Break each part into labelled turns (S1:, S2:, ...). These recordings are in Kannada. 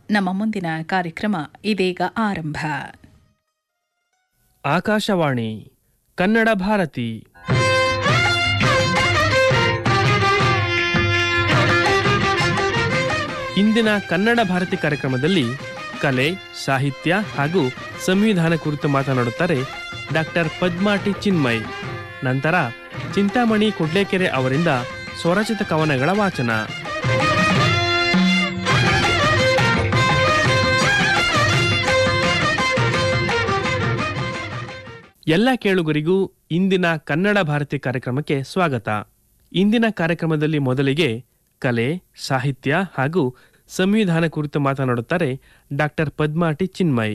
S1: ನಮ್ಮ ಮುಂದಿನ ಕಾರ್ಯಕ್ರಮ ಇದೀಗ ಆರಂಭ
S2: ಆಕಾಶವಾಣಿ ಕನ್ನಡ ಭಾರತಿ ಇಂದಿನ ಕನ್ನಡ ಭಾರತಿ ಕಾರ್ಯಕ್ರಮದಲ್ಲಿ ಕಲೆ ಸಾಹಿತ್ಯ ಹಾಗೂ ಸಂವಿಧಾನ ಕುರಿತು ಮಾತನಾಡುತ್ತಾರೆ ಡಾಕ್ಟರ್ ಪದ್ಮಾಟಿ ಚಿನ್ಮಯ್ ನಂತರ ಚಿಂತಾಮಣಿ ಕುಡ್ಲೇಕೆರೆ ಅವರಿಂದ ಸ್ವರಚಿತ ಕವನಗಳ ವಾಚನ ಎಲ್ಲ ಕೇಳುಗರಿಗೂ ಇಂದಿನ ಕನ್ನಡ ಭಾರತಿ ಕಾರ್ಯಕ್ರಮಕ್ಕೆ ಸ್ವಾಗತ ಇಂದಿನ ಕಾರ್ಯಕ್ರಮದಲ್ಲಿ ಮೊದಲಿಗೆ ಕಲೆ ಸಾಹಿತ್ಯ ಹಾಗೂ ಸಂವಿಧಾನ ಕುರಿತು ಮಾತನಾಡುತ್ತಾರೆ ಡಾಕ್ಟರ್ ಪದ್ಮಾಟಿ ಚಿನ್ಮಯ್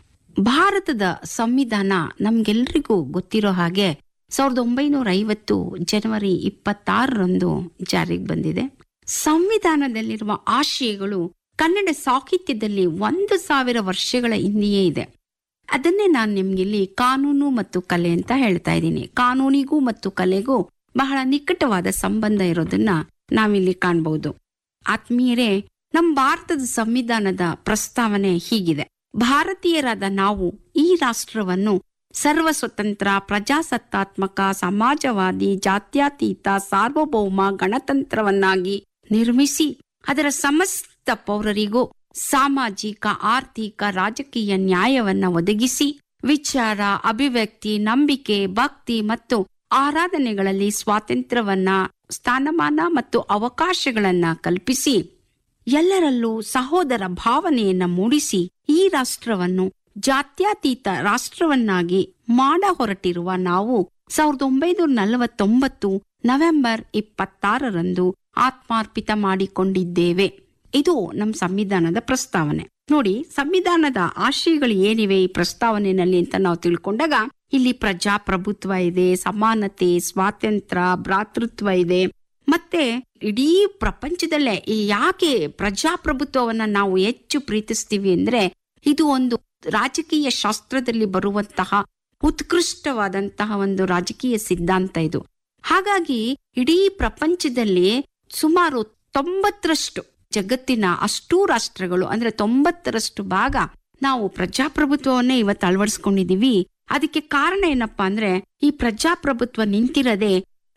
S3: ಭಾರತದ ಸಂವಿಧಾನ ನಮ್ಗೆಲ್ರಿಗೂ ಗೊತ್ತಿರೋ ಹಾಗೆ ಸಾವಿರದ ಒಂಬೈನೂರ ಐವತ್ತು ಜನವರಿ ಇಪ್ಪತ್ತಾರರಂದು ಜಾರಿಗೆ ಬಂದಿದೆ ಸಂವಿಧಾನದಲ್ಲಿರುವ ಆಶಯಗಳು ಕನ್ನಡ ಸಾಹಿತ್ಯದಲ್ಲಿ ಒಂದು ಸಾವಿರ ವರ್ಷಗಳ ಹಿಂದೆಯೇ ಇದೆ ಅದನ್ನೇ ನಾನು ನಿಮ್ಗಿಲ್ಲಿ ಕಾನೂನು ಮತ್ತು ಕಲೆ ಅಂತ ಹೇಳ್ತಾ ಇದ್ದೀನಿ ಕಾನೂನಿಗೂ ಮತ್ತು ಕಲೆಗೂ ಬಹಳ ನಿಕಟವಾದ ಸಂಬಂಧ ಇರೋದನ್ನ ನಾವಿಲ್ಲಿ ಕಾಣಬಹುದು ಆತ್ಮೀಯರೇ ನಮ್ಮ ಭಾರತದ ಸಂವಿಧಾನದ ಪ್ರಸ್ತಾವನೆ ಹೀಗಿದೆ ಭಾರತೀಯರಾದ ನಾವು ಈ ರಾಷ್ಟ್ರವನ್ನು ಸರ್ವ ಸ್ವತಂತ್ರ ಪ್ರಜಾಸತ್ತಾತ್ಮಕ ಸಮಾಜವಾದಿ ಜಾತ್ಯತೀತ ಸಾರ್ವಭೌಮ ಗಣತಂತ್ರವನ್ನಾಗಿ ನಿರ್ಮಿಸಿ ಅದರ ಸಮಸ್ತ ಪೌರರಿಗೂ ಸಾಮಾಜಿಕ ಆರ್ಥಿಕ ರಾಜಕೀಯ ನ್ಯಾಯವನ್ನ ಒದಗಿಸಿ ವಿಚಾರ ಅಭಿವ್ಯಕ್ತಿ ನಂಬಿಕೆ ಭಕ್ತಿ ಮತ್ತು ಆರಾಧನೆಗಳಲ್ಲಿ ಸ್ವಾತಂತ್ರ್ಯವನ್ನ ಸ್ಥಾನಮಾನ ಮತ್ತು ಅವಕಾಶಗಳನ್ನ ಕಲ್ಪಿಸಿ ಎಲ್ಲರಲ್ಲೂ ಸಹೋದರ ಭಾವನೆಯನ್ನ ಮೂಡಿಸಿ ಈ ರಾಷ್ಟ್ರವನ್ನು ಜಾತ್ಯತೀತ ರಾಷ್ಟ್ರವನ್ನಾಗಿ ಮಾಡ ಹೊರಟಿರುವ ನಾವು ಸಾವಿರದ ಒಂಬೈನೂರ ನಲವತ್ತೊಂಬತ್ತು ನವೆಂಬರ್ ಇಪ್ಪತ್ತಾರರಂದು ಆತ್ಮಾರ್ಪಿತ ಮಾಡಿಕೊಂಡಿದ್ದೇವೆ ಇದು ನಮ್ಮ ಸಂವಿಧಾನದ ಪ್ರಸ್ತಾವನೆ ನೋಡಿ ಸಂವಿಧಾನದ ಆಶಯಗಳು ಏನಿವೆ ಈ ಪ್ರಸ್ತಾವನೆಯಲ್ಲಿ ಅಂತ ನಾವು ತಿಳ್ಕೊಂಡಾಗ ಇಲ್ಲಿ ಪ್ರಜಾಪ್ರಭುತ್ವ ಇದೆ ಸಮಾನತೆ ಸ್ವಾತಂತ್ರ್ಯ ಭ್ರಾತೃತ್ವ ಇದೆ ಮತ್ತೆ ಇಡೀ ಪ್ರಪಂಚದಲ್ಲೇ ಈ ಯಾಕೆ ಪ್ರಜಾಪ್ರಭುತ್ವವನ್ನ ನಾವು ಹೆಚ್ಚು ಪ್ರೀತಿಸ್ತೀವಿ ಅಂದ್ರೆ ಇದು ಒಂದು ರಾಜಕೀಯ ಶಾಸ್ತ್ರದಲ್ಲಿ ಬರುವಂತಹ ಉತ್ಕೃಷ್ಟವಾದಂತಹ ಒಂದು ರಾಜಕೀಯ ಸಿದ್ಧಾಂತ ಇದು ಹಾಗಾಗಿ ಇಡೀ ಪ್ರಪಂಚದಲ್ಲಿ ಸುಮಾರು ತೊಂಬತ್ತರಷ್ಟು ಜಗತ್ತಿನ ಅಷ್ಟೂ ರಾಷ್ಟ್ರಗಳು ಅಂದ್ರೆ ತೊಂಬತ್ತರಷ್ಟು ಭಾಗ ನಾವು ಪ್ರಜಾಪ್ರಭುತ್ವವನ್ನೇ ಇವತ್ತು ಅಳವಡಿಸ್ಕೊಂಡಿದೀವಿ ಅದಕ್ಕೆ ಕಾರಣ ಏನಪ್ಪಾ ಅಂದ್ರೆ ಈ ಪ್ರಜಾಪ್ರಭುತ್ವ ನಿಂತಿರದೆ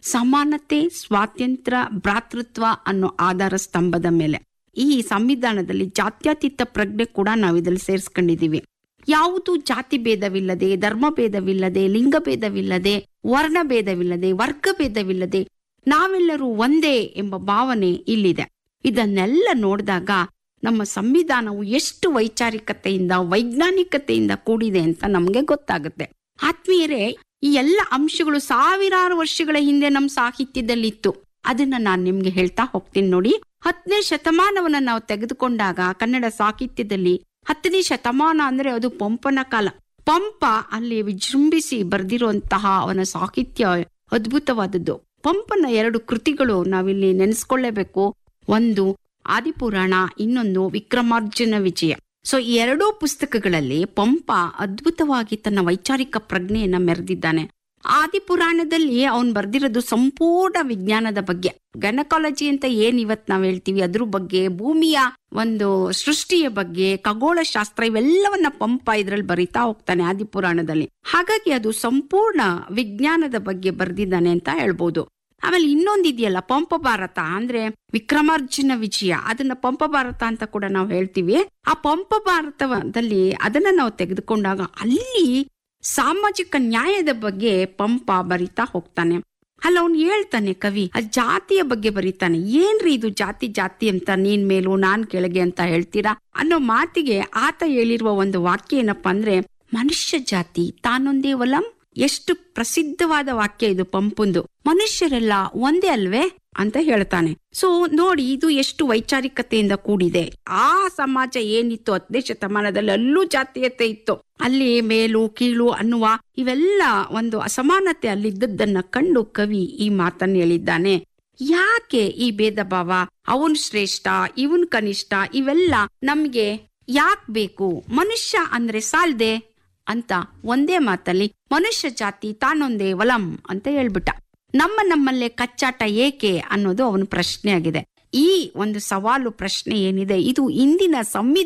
S3: ಸಮಾನತೆ ಸ್ವಾತಂತ್ರ್ಯ ಭ್ರಾತೃತ್ವ ಅನ್ನೋ ಆಧಾರ ಸ್ತಂಭದ ಮೇಲೆ ಈ ಸಂವಿಧಾನದಲ್ಲಿ ಜಾತ್ಯತೀತ ಪ್ರಜ್ಞೆ ಕೂಡ ನಾವು ಇದ್ರಲ್ಲಿ ಸೇರಿಸ್ಕೊಂಡಿದೀವಿ ಯಾವುದು ಜಾತಿ ಭೇದವಿಲ್ಲದೆ ಧರ್ಮ ಭೇದವಿಲ್ಲದೆ ಲಿಂಗ ಭೇದವಿಲ್ಲದೆ ವರ್ಣ ಭೇದವಿಲ್ಲದೆ ವರ್ಗ ಭೇದವಿಲ್ಲದೆ ನಾವೆಲ್ಲರೂ ಒಂದೇ ಎಂಬ ಭಾವನೆ ಇಲ್ಲಿದೆ ಇದನ್ನೆಲ್ಲ ನೋಡಿದಾಗ ನಮ್ಮ ಸಂವಿಧಾನವು ಎಷ್ಟು ವೈಚಾರಿಕತೆಯಿಂದ ವೈಜ್ಞಾನಿಕತೆಯಿಂದ ಕೂಡಿದೆ ಅಂತ ನಮ್ಗೆ ಗೊತ್ತಾಗುತ್ತೆ ಆತ್ಮೀಯರೇ ಈ ಎಲ್ಲ ಅಂಶಗಳು ಸಾವಿರಾರು ವರ್ಷಗಳ ಹಿಂದೆ ನಮ್ಮ ಸಾಹಿತ್ಯದಲ್ಲಿತ್ತು ಅದನ್ನ ನಾನು ನಿಮ್ಗೆ ಹೇಳ್ತಾ ಹೋಗ್ತೀನಿ ನೋಡಿ ಹತ್ತನೇ ಶತಮಾನವನ್ನ ನಾವು ತೆಗೆದುಕೊಂಡಾಗ ಕನ್ನಡ ಸಾಹಿತ್ಯದಲ್ಲಿ ಹತ್ತನೇ ಶತಮಾನ ಅಂದ್ರೆ ಅದು ಪಂಪನ ಕಾಲ ಪಂಪ ಅಲ್ಲಿ ವಿಜೃಂಭಿಸಿ ಬರೆದಿರುವಂತಹ ಅವನ ಸಾಹಿತ್ಯ ಅದ್ಭುತವಾದದ್ದು ಪಂಪನ ಎರಡು ಕೃತಿಗಳು ನಾವಿಲ್ಲಿ ನೆನೆಸ್ಕೊಳ್ಳೇಬೇಕು ಒಂದು ಆದಿಪುರಾಣ ಇನ್ನೊಂದು ವಿಕ್ರಮಾರ್ಜುನ ವಿಜಯ ಸೊ ಈ ಎರಡೂ ಪುಸ್ತಕಗಳಲ್ಲಿ ಪಂಪ ಅದ್ಭುತವಾಗಿ ತನ್ನ ವೈಚಾರಿಕ ಪ್ರಜ್ಞೆಯನ್ನ ಮೆರೆದಿದ್ದಾನೆ ಆದಿಪುರಾಣದಲ್ಲಿ ಅವನ್ ಬರ್ದಿರೋದು ಸಂಪೂರ್ಣ ವಿಜ್ಞಾನದ ಬಗ್ಗೆ ಗನಕಾಲಜಿ ಅಂತ ಏನ್ ಇವತ್ ನಾವ್ ಹೇಳ್ತೀವಿ ಅದ್ರ ಬಗ್ಗೆ ಭೂಮಿಯ ಒಂದು ಸೃಷ್ಟಿಯ ಬಗ್ಗೆ ಖಗೋಳ ಶಾಸ್ತ್ರ ಇವೆಲ್ಲವನ್ನ ಪಂಪ ಇದ್ರಲ್ಲಿ ಬರಿತಾ ಹೋಗ್ತಾನೆ ಆದಿಪುರಾಣದಲ್ಲಿ ಹಾಗಾಗಿ ಅದು ಸಂಪೂರ್ಣ ವಿಜ್ಞಾನದ ಬಗ್ಗೆ ಬರ್ದಿದ್ದಾನೆ ಅಂತ ಹೇಳ್ಬೋದು ಆಮೇಲೆ ಇನ್ನೊಂದಿದೆಯಲ್ಲ ಪಂಪ ಭಾರತ ಅಂದ್ರೆ ವಿಕ್ರಮಾರ್ಜುನ ವಿಜಯ ಅದನ್ನ ಪಂಪ ಭಾರತ ಅಂತ ಕೂಡ ನಾವು ಹೇಳ್ತೀವಿ ಆ ಪಂಪ ಭಾರತದಲ್ಲಿ ಅದನ್ನ ನಾವು ತೆಗೆದುಕೊಂಡಾಗ ಅಲ್ಲಿ ಸಾಮಾಜಿಕ ನ್ಯಾಯದ ಬಗ್ಗೆ ಪಂಪ ಬರಿತಾ ಹೋಗ್ತಾನೆ ಅಲ್ಲ ಅವ್ನು ಹೇಳ್ತಾನೆ ಕವಿ ಆ ಜಾತಿಯ ಬಗ್ಗೆ ಬರೀತಾನೆ ಏನ್ರಿ ಇದು ಜಾತಿ ಜಾತಿ ಅಂತ ನೀನ್ ಮೇಲೂ ನಾನ್ ಕೆಳಗೆ ಅಂತ ಹೇಳ್ತೀರಾ ಅನ್ನೋ ಮಾತಿಗೆ ಆತ ಹೇಳಿರುವ ಒಂದು ವಾಕ್ಯ ಏನಪ್ಪಾ ಅಂದ್ರೆ ಮನುಷ್ಯ ಜಾತಿ ತಾನೊಂದೇ ಒಲಂ ಎಷ್ಟು ಪ್ರಸಿದ್ಧವಾದ ವಾಕ್ಯ ಇದು ಪಂಪುಂದು ಮನುಷ್ಯರೆಲ್ಲ ಒಂದೇ ಅಲ್ವೇ ಅಂತ ಹೇಳ್ತಾನೆ ಸೊ ನೋಡಿ ಇದು ಎಷ್ಟು ವೈಚಾರಿಕತೆಯಿಂದ ಕೂಡಿದೆ ಆ ಸಮಾಜ ಏನಿತ್ತು ಹತ್ತನೇ ಶತಮಾನದಲ್ಲಿ ಅಲ್ಲೂ ಜಾತೀಯತೆ ಇತ್ತು ಅಲ್ಲಿ ಮೇಲು ಕೀಳು ಅನ್ನುವ ಇವೆಲ್ಲ ಒಂದು ಅಸಮಾನತೆ ಅಲ್ಲಿದ್ದದ್ದನ್ನ ಕಂಡು ಕವಿ ಈ ಮಾತನ್ನ ಹೇಳಿದ್ದಾನೆ ಯಾಕೆ ಈ ಭೇದ ಭಾವ ಅವನ್ ಶ್ರೇಷ್ಠ ಇವನ್ ಕನಿಷ್ಠ ಇವೆಲ್ಲ ನಮ್ಗೆ ಯಾಕ್ ಬೇಕು ಮನುಷ್ಯ ಅಂದ್ರೆ ಸಾಲ್ದೆ ಅಂತ ಒಂದೇ ಮಾತಲ್ಲಿ ಮನುಷ್ಯ ಜಾತಿ ತಾನೊಂದೇ ವಲಂ ಅಂತ ಹೇಳ್ಬಿಟ್ಟ ನಮ್ಮ ನಮ್ಮಲ್ಲೇ ಕಚ್ಚಾಟ ಏಕೆ ಅನ್ನೋದು ಅವನ ಪ್ರಶ್ನೆ ಆಗಿದೆ ಈ ಒಂದು ಸವಾಲು ಪ್ರಶ್ನೆ ಏನಿದೆ ಇದು ಇಂದಿನ ಸಂವಿಧಾನ